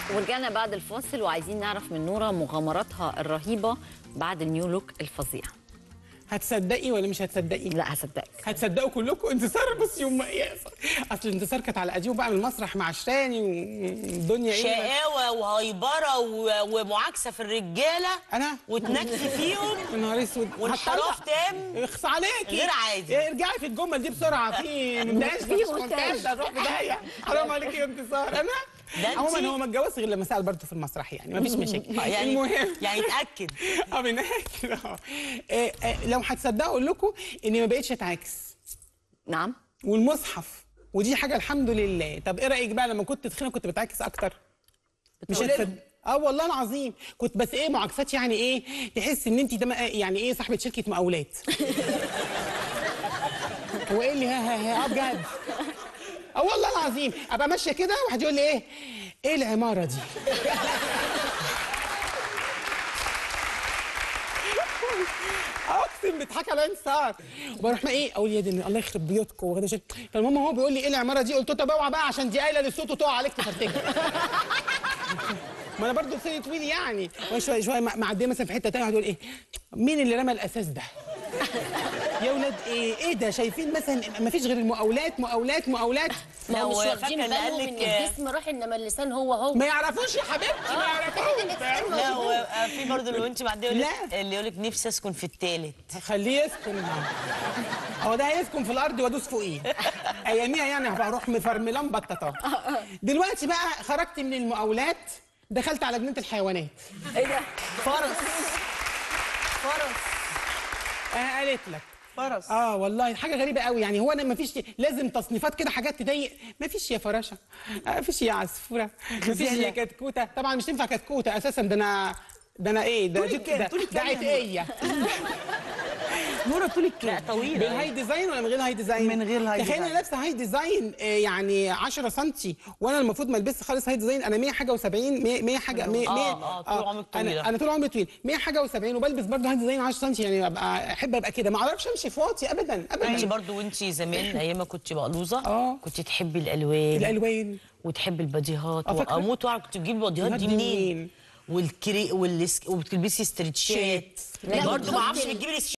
ورجعنا بعد الفاصل وعايزين نعرف من نورة مغامراتها الرهيبة بعد النيو لوك الفظيع هتصدقي ولا مش هتصدقي؟ لا هصدقك هتصدقوا كلكم انتصار بص يوم ما إيه، اصل انتصار كانت على قديم بقى من المسرح مع شراني والدنيا ايه شقاوه وهيبره و- ومعاكسه في الرجاله انا وتنكفي فيهم يا نهار اسود وانحراف هطلع. تام اخص عليكي غير عادي. إيه، ارجعي في الجمل دي بسرعه في مونتاج في مفيش مونتاج. مونتاج هنروح في داهيه حرام عليكي يا انتصار انا ده أنتي- عموما هو ما اتجوزش غير لما سال برضه في المسرح يعني مفيش مشاكل يعني المهم يعني اتاكد اه من ناحيه اه إيه، إيه، لو هتصدقوا اقول لكم اني ما بقتش اتعاكس نعم والمصحف ودي حاجه الحمد لله طب ايه رايك بقى لما كنت تخينه كنت بتعاكس اكتر مش بتقولي هتصدق اه والله العظيم كنت بس ايه معاكسات يعني ايه تحس ان انت دم... يعني ايه صاحبه شركه مقاولات هو ايه اللي ها ها ها اه بجد اه والله العظيم ابقى ماشيه كده واحد يقول لي ايه ايه العماره دي اقسم بيضحك على انتصار وبروح ما ايه اقول يا دي الله يخرب بيوتكم وغدا شيء فالمهم هو بيقول لي ايه العماره دي قلت له طب اوعى بقى عشان دي قايله للصوت وتقع عليك تفرتك ما انا برضه لساني طويل يعني وشويه شويه مع- معديه مثلا في حته تانيه واحد يقول ايه مين اللي رمى الاساس ده يا ولاد ايه ايه ده شايفين مثلا ما فيش غير المقاولات مقاولات مقاولات ما هو لو مش فاكرة واخدين اللي بالهم قالك- ان الجسم راح انما اللسان هو هو ما يعرفوش يا حبيبتي ما يعرفوش لا هو آه، في برضه اللي وانت معديه يقول لك لا. اللي يقول لك نفسي اسكن في التالت خليه يسكن هو ده هيسكن في الارض وادوس فوقيه اياميها يعني هبقى اروح مفرملان بطاطا دلوقتي بقى خرجت من المقاولات دخلت على جنينه الحيوانات ايه ده فرس فرس آه قالت لك فرس اه والله حاجه غريبه قوي يعني هو انا ما فيش لازم تصنيفات كده حاجات تضايق ما فيش يا فراشه ما فيش يا عصفوره ما فيش يا كتكوته طبعا مش تنفع كتكوته اساسا ده انا ده انا ايه ده طولي دي- كام؟ ده طولي ده كام يا عتقيه نورة طولك لا طويله بالهاي ديزاين ولا من غير هاي ديزاين؟ من غير هاي تخيل انا ديزاين. لابسه هاي ديزاين آه، يعني 10 سم وانا المفروض ما البسش خالص هاي ديزاين انا 100 حاجه و70 100 100 حاجه 100 آه، 100 آه، طول عمرك طويلة. انا انا طول عمري طويل 100 حاجه و70 وبلبس برضه هاي ديزاين 10 سم يعني ابقى احب ابقى كده ما اعرفش امشي في واطي ابدا انت ابدا برضه وانت زمان ايام ما كنت بقلوزه آه. كنت تحبي الالوان الالوان وتحبي الباديهات آه، فاكرة؟ واموت واعرف كنت بتجيبي الباديهات دي الباديهات دي منين منين؟ والكري والسك... وبتلبسي ستريتشات شيت. لا، برضه ما اعرفش بتحطي- بتجيبي